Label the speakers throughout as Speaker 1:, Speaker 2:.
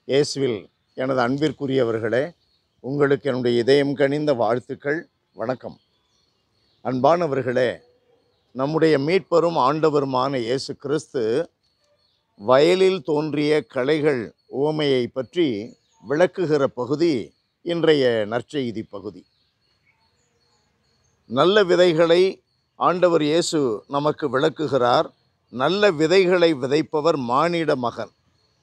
Speaker 1: இயேசுவில் எனது அன்பிற்குரியவர்களே உங்களுக்கு என்னுடைய இதயம் கனிந்த வாழ்த்துக்கள் வணக்கம் அன்பானவர்களே நம்முடைய மீட்பரும் ஆண்டவருமான இயேசு கிறிஸ்து வயலில் தோன்றிய களைகள் உவமையை பற்றி விளக்குகிற பகுதி இன்றைய நற்செய்தி பகுதி நல்ல விதைகளை ஆண்டவர் இயேசு நமக்கு விளக்குகிறார் நல்ல விதைகளை விதைப்பவர் மானிட மகன்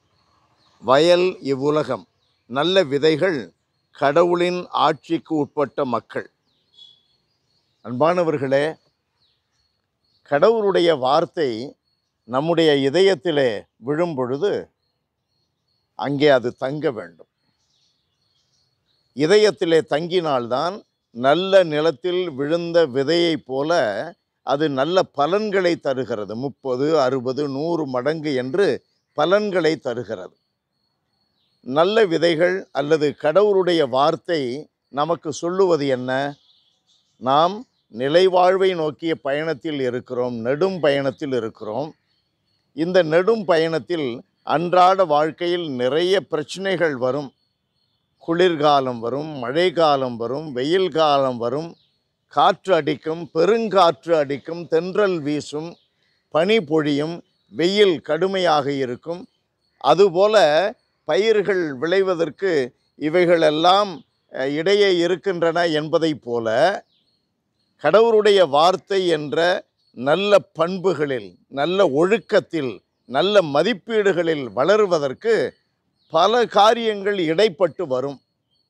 Speaker 1: வயல் இவ்வுலகம் நல்ல விதைகள் கடவுளின் ஆட்சிக்கு உட்பட்ட மக்கள் அன்பானவர்களே கடவுளுடைய வார்த்தை நம்முடைய இதயத்திலே விழும் பொழுது அங்கே அது தங்க வேண்டும் இதயத்திலே தங்கினால்தான் நல்ல நிலத்தில் விழுந்த விதையைப் போல அது நல்ல பலன்களை தருகிறது முப்பது அறுபது நூறு மடங்கு என்று பலன்களை தருகிறது நல்ல விதைகள் அல்லது கடவுளுடைய வார்த்தை நமக்கு சொல்லுவது என்ன நாம் நிலைவாழ்வை நோக்கிய பயணத்தில் இருக்கிறோம் நெடும் பயணத்தில் இருக்கிறோம் இந்த நெடும் பயணத்தில் அன்றாட வாழ்க்கையில் நிறைய பிரச்சனைகள் வரும் குளிர்காலம் வரும் மழைக்காலம் வரும் வெயில் காலம் வரும் காற்று அடிக்கும் பெருங்காற்று அடிக்கும் தென்றல் வீசும் பனி பொழியும் வெயில் கடுமையாக இருக்கும் அதுபோல பயிர்கள் விளைவதற்கு இவைகளெல்லாம் அஹ், இடையே இருக்கின்றன என்பதைப் போல கடவுளுடைய வார்த்தை என்ற நல்ல பண்புகளில் நல்ல ஒழுக்கத்தில் நல்ல மதிப்பீடுகளில் வளருவதற்கு பல காரியங்கள் இடைப்பட்டு வரும்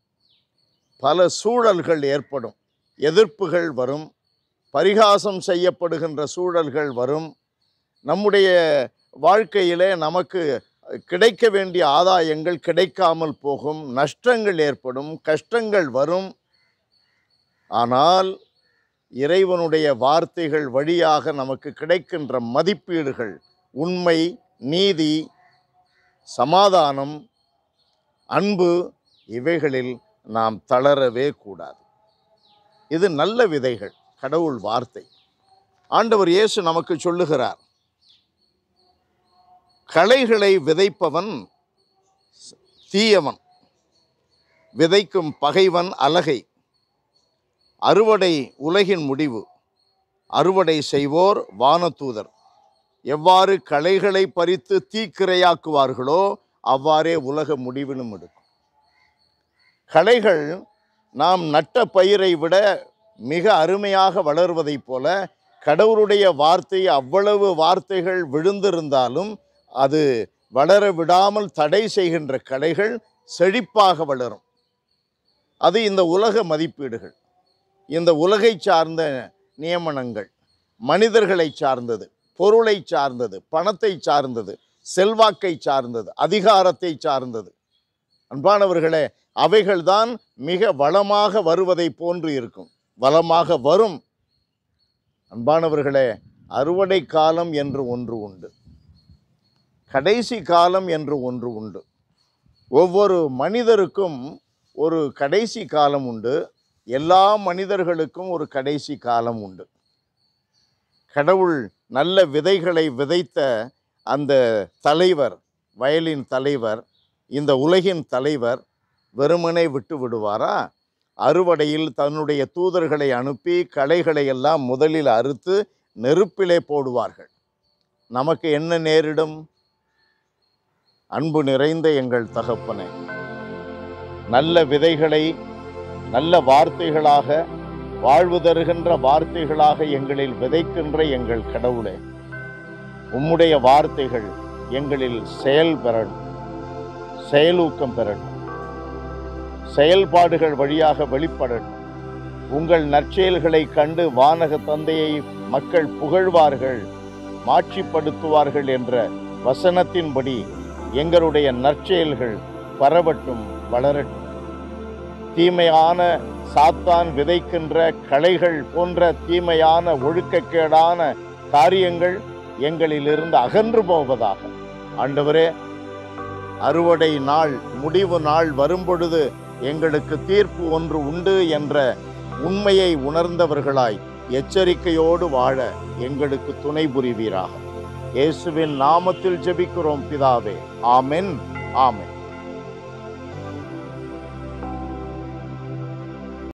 Speaker 1: பல சூழல்கள் ஏற்படும் எதிர்ப்புகள் வரும் பரிகாசம் செய்யப்படுகின்ற சூழல்கள் வரும் நம்முடைய வாழ்க்கையிலே நமக்கு கிடைக்க வேண்டிய ஆதாயங்கள் கிடைக்காமல் போகும் நஷ்டங்கள் ஏற்படும் கஷ்டங்கள் வரும் ஆனால் இறைவனுடைய வார்த்தைகள் வழியாக நமக்கு கிடைக்கின்ற மதிப்பீடுகள் உண்மை நீதி சமாதானம் அன்பு இவைகளில் நாம் தளரவே கூடாது இது நல்ல விதைகள் கடவுள் வார்த்தை ஆண்டவர் இயேசு நமக்கு சொல்லுகிறார் களைகளை விதைப்பவன் தீயவன் விதைக்கும் பகைவன் அலகை அறுவடை உலகின் முடிவு அறுவடை செய்வோர் வானதூதர் எவ்வாறு களைகளை பறித்து தீக்கிரையாக்குவார்களோ அவ்வாறே உலக முடிவிலும் எடுக்கும் களைகள் நாம் நட்ட பயிரை விட மிக அருமையாக வளர்வதைப் போல கடவுளுடைய வார்த்தை அவ்வளவு வார்த்தைகள் விழுந்திருந்தாலும் அது வளர விடாமல் தடை செய்கின்ற களைகள் செழிப்பாக வளரும் அது இந்த உலக மதிப்பீடுகள் இந்த உலகை சார்ந்த நியமனங்கள் மனிதர்களை சார்ந்தது பொருளை சார்ந்தது பணத்தை சார்ந்தது செல்வாக்கை சார்ந்தது அதிகாரத்தை சார்ந்தது அன்பானவர்களே அவைகள்தான் மிக வளமாக வருவதை போன்று இருக்கும் வளமாக வரும் அன்பானவர்களே அறுவடை காலம் என்று ஒன்று உண்டு கடைசி காலம் என்று ஒன்று உண்டு ஒவ்வொரு மனிதருக்கும் ஒரு கடைசி காலம் உண்டு எல்லா மனிதர்களுக்கும் ஒரு கடைசி காலம் உண்டு கடவுள் நல்ல விதைகளை விதைத்த அந்த தலைவர் வயலின் தலைவர் இந்த உலகின் தலைவர் வெறுமனே விட்டு விடுவாரா அறுவடையில் தன்னுடைய தூதர்களை அனுப்பி களைகளை எல்லாம் முதலில் அறுத்து நெருப்பிலே போடுவார்கள் நமக்கு என்ன நேரிடும் அன்பு நிறைந்த எங்கள் தகப்பனே நல்ல விதைகளை நல்ல வார்த்தைகளாக வாழ்வு தருகின்ற வார்த்தைகளாக எங்களில் விதைக்கின்ற எங்கள் கடவுளே உம்முடைய வார்த்தைகள் எங்களில் செயல் பெறணும் செயலூக்கம் பெறணும் செயல்பாடுகள் வழியாக வெளிப்படணும் உங்கள் நற்செயல்களை கண்டு வானக தந்தையை மக்கள் புகழ்வார்கள் மாட்சிப்படுத்துவார்கள் என்ற வசனத்தின்படி எங்களுடைய நற்செயல்கள் பரவட்டும் வளரட்டும் தீமையான சாத்தான் விதைக்கின்ற களைகள் போன்ற தீமையான ஒழுக்கக்கேடான காரியங்கள் எங்களிலிருந்து அகன்று போவதாக ஆண்டவரே அறுவடை நாள் முடிவு நாள் வரும்பொழுது எங்களுக்கு தீர்ப்பு ஒன்று உண்டு என்ற உண்மையை உணர்ந்தவர்களாய் எச்சரிக்கையோடு வாழ எங்களுக்கு துணை புரிவீராக இயேசுவின் நாமத்தில் ஜெபிக்கிறோம் பிதாவே ஆமென் ஆமென்